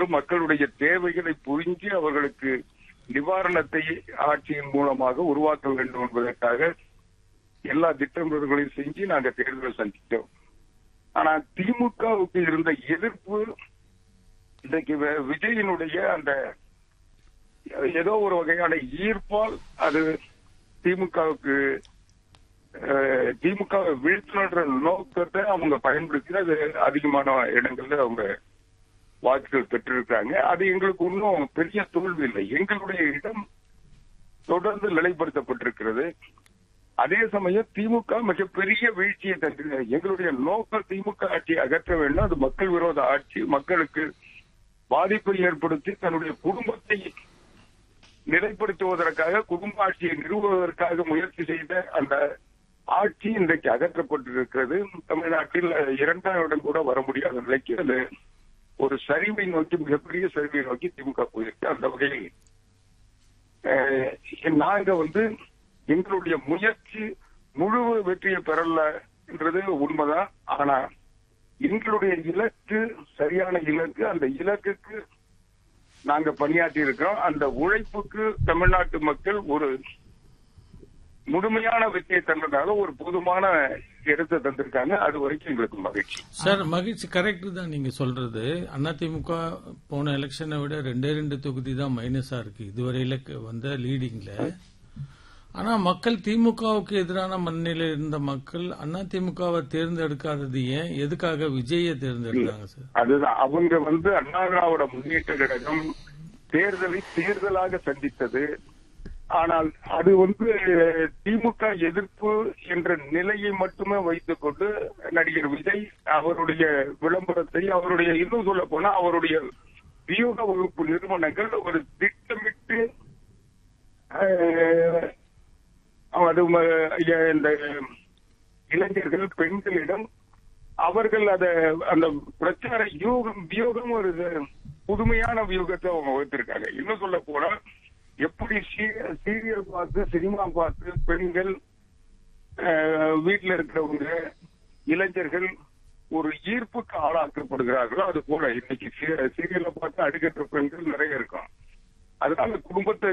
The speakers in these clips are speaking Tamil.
மக்களுடைய தேவைகளை புரிஞ்சு அவர்களுக்கு நிவாரணத்தை ஆட்சியின் மூலமாக உருவாக்க வேண்டும் என்பதற்காக எல்லா திட்டங்களையும் செஞ்சு நாங்க தேர்தலை சந்தித்தோம் ஆனா திமுகவுக்கு இருந்த எதிர்ப்பு இன்றைக்கு வி- விஜயினுடைய அந்த ஏதோ ஒரு வகையான ஈர்ப்பால் அது திமுகவுக்கு அஹ், திமுக வீழ்த்தணுன்ற நோக்கத்தை அவங்க பயன்படுத்தி அது அதிகமான இடங்கள்ல அவங்க வாக்குகள் பெற்றிருக்காங்க அது எங்களுக்கு இன்னும் பெரிய தோல்வி இல்லை எங்களுடைய இடம் தொடர்ந்து நிலைப்படுத்தப்பட்டிருக்கிறது அதே சமயம் திமுக மிகப்பெரிய வீழ்ச்சியை தந்து எங்களுடைய நோக்கம் திமுக ஆட்சியை அகற்ற வேண்டும் அது மக்கள் விரோத ஆட்சி மக்களுக்கு பாதிப்பை ஏற்படுத்தி தன்னுடைய குடும்பத்தை நிலைப்படுத்துவதற்காக குடும்ப ஆட்சியை நிறுவுவதற்காக முயற்சி செய்த அந்த ஆட்சி இன்றைக்கு அகற்றப்பட்டிருக்கிறது தமிழ்நாட்டில் இரண்டாம் இடம் கூட வர முடியாத நிலைக்கு அது ஒரு சரிவை நோக்கி மிகப்பெரிய சரிவை நோக்கி திமுக போயிருக்கு அந்த வகையில் அஹ், நாங்க வந்து எங்களுடைய முயற்சி முழு வெற்றியை பெறல என்றது உண்மைதான் ஆனா எங்களுடைய இலக்கு சரியான இலக்கு அந்த இலக்குக்கு நாங்க பணியாற்றி இருக்கிறோம் அந்த உழைப்புக்கு தமிழ்நாட்டு மக்கள் ஒரு முழுமையான வெற்றியை தந்ததாக ஒரு போதுமான இடத்தை தந்திருக்காங்க அது வரைக்கும் எங்களுக்கு மகிழ்ச்சி சார் மகிழ்ச்சி கரெக்ட் தான் நீங்க சொல்றது அதிமுக போன எலெக்ஷனை விட ரெண்டே ரெண்டு தொகுதி தான் மைனஸா இருக்கு இதுவரையில க- வந்த லீடிங்ல ஆனா மக்கள் திமுகவுக்கு எதிரான மண்ணில இருந்த மக்கள் அதிமுகவை தேர்ந்தெடுக்காதது ஏன் எதுக்காக விஜயை தேர்ந்தெடுத்தாங்க சார் அதுதான் அவங்க வந்து அண்ணா திராவிட முன்னேற்ற கழகம் தேர்தலை தேர்தலாக சந்தித்தது ஆனால் அது வந்து திமுக எதிர்ப்பு என்ற நிலையை மட்டுமே வைத்துக் கொண்டு நடிகர் விஜய் அவருடைய விளம்பரத்தை அவருடைய இன்னும் சொல்ல போனா அவருடைய வியூக வகுப்பு நிறுவனங்கள் ஒரு திட்டமிட்டு அஹ், அது ம- இந்த இளைஞர்கள் பெண்களிடம் அவர்கள் அத அந்த பிரச்சார யூகம் வியூகம் ஒரு புதுமையான வியூகத்தை அவங்க வகுத்திருக்காங்க இன்னும் சொல்ல போனா எப்படி சீ- சீரியல் பார்த்து சினிமா பார்த்து பெண்கள் அஹ், வீட்டுல இருக்கிறவங்க இளைஞர்கள் ஒரு ஈர்ப்புக்கு ஆளாக்கப்படுகிறார்களோ அது போல இன்னைக்கு சீ- சீரியலை பார்த்து அடுக்கற்ற பெண்கள் நிறைய இருக்கும் அதனால குடும்பத்தை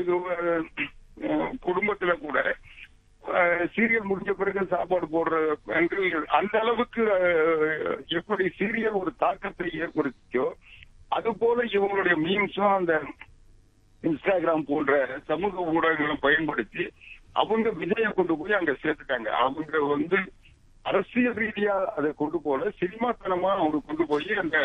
அஹ், குடும்பத்துல கூட அஹ், சீரியல் முடிஞ்ச பிறகு சாப்பாடு போடுற பெண்கள் அந்த அளவுக்கு அஹ், எப்படி சீரியல் ஒரு தாக்கத்தை ஏற்படுத்தியோ அது போல இவங்களுடைய மீம்ஸும் அந்த இன்ஸ்டாகிராம் போன்ற சமூக ஊடகங்களும் பயன்படுத்தி அவங்க விஜய கொண்டு போய் அங்க சேர்த்துட்டாங்க அவங்க வந்து அரசியல் ரீதியா அதை கொண்டு போல சினிமாத்தனமா அவங்க கொண்டு போய் அந்த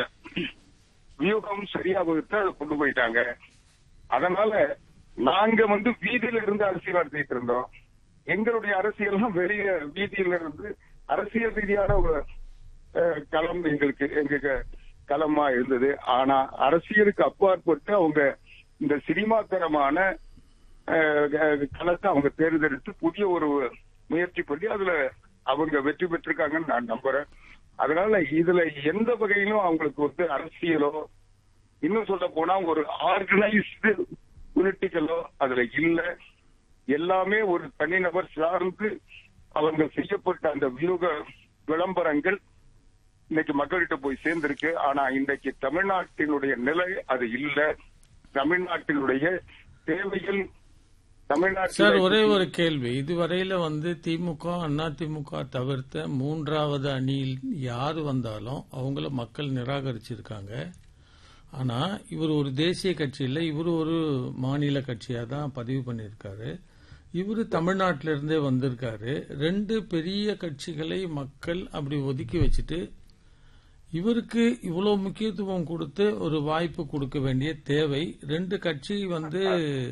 வியூகம் சரியா வகுத்து அதை கொண்டு போயிட்டாங்க அதனால நாங்க வந்து வீதியில இருந்து அரசியல் நடத்திட்டு இருந்தோம் எங்களுடைய அரசியல்லாம் வெளிய வீதியில இருந்து அரசியல் ரீதியான ஒரு அஹ், களம் எங்களுக்கு எங்க களமா இருந்தது ஆனா அரசியலுக்கு அப்பாற்பட்டு அவங்க இந்த சினிமாத்தனமான அஹ், க- களத்தை அவங்க தேர்ந்தெடுத்து புதிய ஒரு முயற்சி பண்ணி அதுல அவங்க வெற்றி பெற்றிருக்காங்கன்னு நான் நம்புறேன் அதனால இதுல எந்த வகையிலும் அவங்களுக்கு வந்து அரசியலோ இன்னும் சொல்ல போனா ஒரு ஆர்கனைஸ்டு பொலிட்டிக்கலோ அதுல இல்ல எல்லாமே ஒரு தனிநபர் சார்ந்து அவங்க செய்யப்பட்ட அந்த வியூக விளம்பரங்கள் இன்னைக்கு மக்கள்கிட்ட போய் சேர்ந்திருக்கு ஆனா இன்றைக்கு தமிழ்நாட்டினுடைய நிலை அது இல்ல தமிழ்நாட்டினுடைய தேவைகள் சார் தமிழ்நாட்டில் ஒரே ஒரு கேள்வி இதுவரையில வந்து திமுக அதிமுக தவிர்த்த மூன்றாவது அணியில் யார் வந்தாலும் அவங்கள மக்கள் நிராகரிச்சிருக்காங்க ஆனா இவர் ஒரு தேசிய கட்சி இல்ல இவர் ஒரு மாநில கட்சியா தான் பதிவு பண்ணியிருக்காரு இவர் தமிழ்நாட்டில இருந்தே வந்திருக்காரு ரெண்டு பெரிய கட்சிகளை மக்கள் அப்படி ஒதுக்கி வச்சுட்டு இவருக்கு இவ்வளவு முக்கியத்துவம் கொடுத்து ஒரு வாய்ப்பு கொடுக்க வேண்டிய தேவை ரெண்டு கட்சி வந்து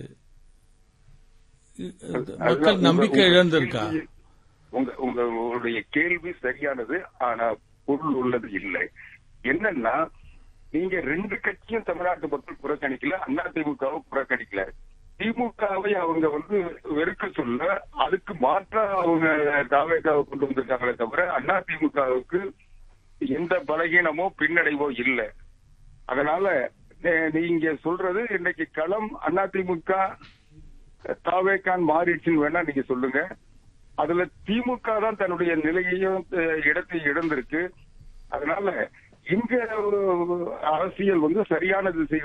மக்கள் நம்பிக்கை இழந்திருக்கா உங்க உங்க உங்களுடைய கேள்வி சரியானது ஆனா பொருள் உள்ளது இல்லை என்னன்னா நீங்க ரெண்டு கட்சியும் தமிழ்நாட்டு மக்கள் புறக்கணிக்கல அண்ணா திமுகவும் புறக்கணிக்கல திமுகவை அவங்க வந்து வெறுக்க சொல்ல அதுக்கு மாற்றா அவங்க தாவேக்காவை கொண்டு வந்திருக்காங்களே தவிர அண்ணா திமுகவுக்கு எந்த பலகீனமோ பின்னடைவோ இல்லை அதனால அஹ், நீங்க சொல்றது இன்னைக்கு களம் அதிமுக தாவேக்கான் மாறிடுச்சுன்னு வேணா நீங்க சொல்லுங்க அதுல திமுக தான் தன்னுடைய நிலையையும் அஹ், இடத்தையும் இழந்திருக்கு அதனால இங்க ஒரு அரசியல் வந்து சரியான திசையில்